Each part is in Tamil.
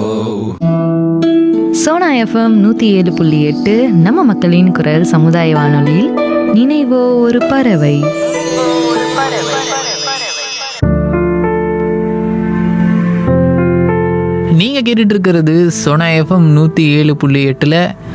சோனா எஃப்எம் நூற்றி ஏழு புள்ளி எட்டு நம்ம மக்களின் குரல் சமுதாய வானொலியில் நினைவோ ஒரு பறவை நீங்கள் கேட்டுட்டு இருக்கிறது சோனா எஃப்எம் நூற்றி ஏழு புள்ளி எட்டில்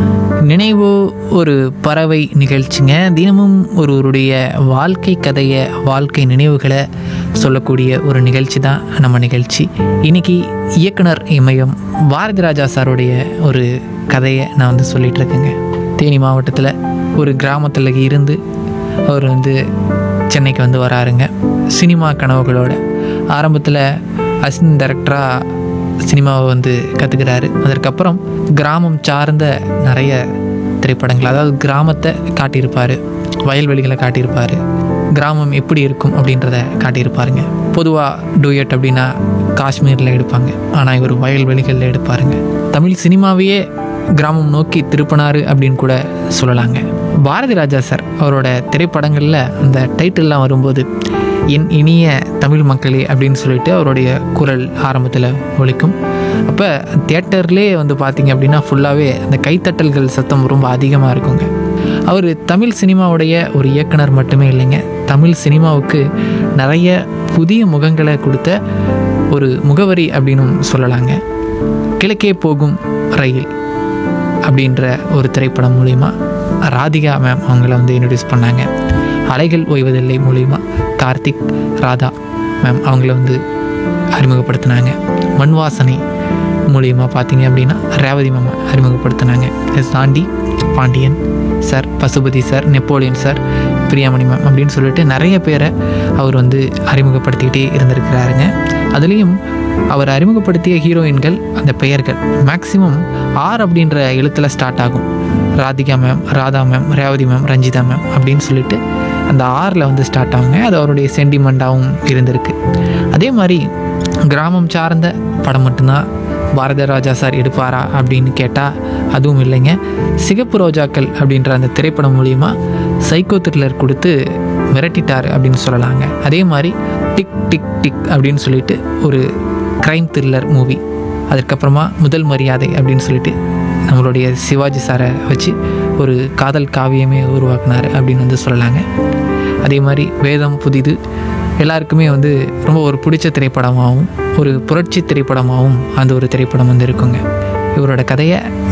நினைவோ ஒரு பறவை நிகழ்ச்சிங்க தினமும் ஒருவருடைய வாழ்க்கை கதையை வாழ்க்கை நினைவுகளை சொல்லக்கூடிய ஒரு நிகழ்ச்சி தான் நம்ம நிகழ்ச்சி இன்னைக்கு இயக்குனர் இமயம் பாரதி ராஜா சாருடைய ஒரு கதையை நான் வந்து சொல்லிட்டு இருக்கேங்க தேனி மாவட்டத்தில் ஒரு கிராமத்தில் இருந்து அவர் வந்து சென்னைக்கு வந்து வராருங்க சினிமா கனவுகளோட ஆரம்பத்தில் அசிஸ்டன்ட் டைரக்டராக சினிமாவை வந்து கற்றுக்கிறாரு அதற்கப்புறம் கிராமம் சார்ந்த நிறைய திரைப்படங்கள் அதாவது கிராமத்தை காட்டியிருப்பார் வயல்வெளிகளை காட்டியிருப்பார் கிராமம் எப்படி இருக்கும் அப்படின்றத காட்டியிருப்பாருங்க பொதுவாக டூயட் அப்படின்னா காஷ்மீரில் எடுப்பாங்க ஆனால் இவர் வயல்வெளிகளில் எடுப்பாருங்க தமிழ் சினிமாவையே கிராமம் நோக்கி திருப்பினாரு அப்படின்னு கூட சொல்லலாங்க பாரதி ராஜா சார் அவரோட திரைப்படங்களில் அந்த டைட்டில்லாம் வரும்போது என் இனிய தமிழ் மக்களே அப்படின்னு சொல்லிட்டு அவருடைய குரல் ஆரம்பத்தில் ஒலிக்கும் அப்போ தியேட்டர்லேயே வந்து பார்த்தீங்க அப்படின்னா ஃபுல்லாகவே அந்த கைத்தட்டல்கள் சத்தம் ரொம்ப அதிகமாக இருக்குங்க அவர் தமிழ் சினிமாவுடைய ஒரு இயக்குனர் மட்டுமே இல்லைங்க தமிழ் சினிமாவுக்கு நிறைய புதிய முகங்களை கொடுத்த ஒரு முகவரி அப்படின்னும் சொல்லலாங்க கிழக்கே போகும் ரயில் அப்படின்ற ஒரு திரைப்படம் மூலிமா ராதிகா மேம் அவங்கள வந்து இன்ட்ரடியூஸ் பண்ணாங்க அலைகள் ஓய்வதில்லை மூலிமா கார்த்திக் ராதா மேம் அவங்கள வந்து அறிமுகப்படுத்தினாங்க மண் வாசனை மூலியமாக பார்த்தீங்க அப்படின்னா ரேவதி மேம் அறிமுகப்படுத்தினாங்க இதை தாண்டி Pandiyan sir Pasupathi sir Napoleon sir Priyamani ma'am அப்படின்னு சொல்லிட்டு நிறைய பேரை அவர் வந்து அறிமுகப்படுத்திக்கிட்டே இருந்திருக்கிறாருங்க அதுலேயும் அவர் அறிமுகப்படுத்திய ஹீரோயின்கள் அந்த பெயர்கள் மேக்ஸிமம் ஆர் அப்படின்ற எழுத்தில் ஸ்டார்ட் ஆகும் Radhika ma'am Radha ma'am Revathi ma'am Ranjitha ma'am அப்படின்னு சொல்லிட்டு அந்த ஆறில் வந்து ஸ்டார்ட் ஆகுங்க அது அவருடைய சென்டிமெண்ட்டாகவும் இருந்திருக்கு அதே மாதிரி கிராமம் சார்ந்த படம் மட்டும்தான் பாரத ராஜா சார் எடுப்பாரா அப்படின்னு கேட்டால் அதுவும் இல்லைங்க சிகப்பு ரோஜாக்கள் அப்படின்ற அந்த திரைப்படம் மூலிமா சைக்கோ த்ரில்லர் கொடுத்து மிரட்டிட்டார் அப்படின்னு சொல்லலாங்க அதே மாதிரி டிக் டிக் டிக் அப்படின்னு சொல்லிட்டு ஒரு க்ரைம் த்ரில்லர் மூவி அதுக்கப்புறமா முதல் மரியாதை அப்படின்னு சொல்லிட்டு நம்மளுடைய சிவாஜி சாரை வச்சு ஒரு காதல் காவியமே உருவாக்குனார் அப்படின்னு வந்து சொல்லலாங்க அதே மாதிரி வேதம் புதிது எல்லாருக்குமே வந்து ரொம்ப ஒரு பிடிச்ச திரைப்படமாகவும் ஒரு புரட்சி திரைப்படமாகவும் அந்த ஒரு திரைப்படம் வந்து இருக்குங்க இவரோட கதையை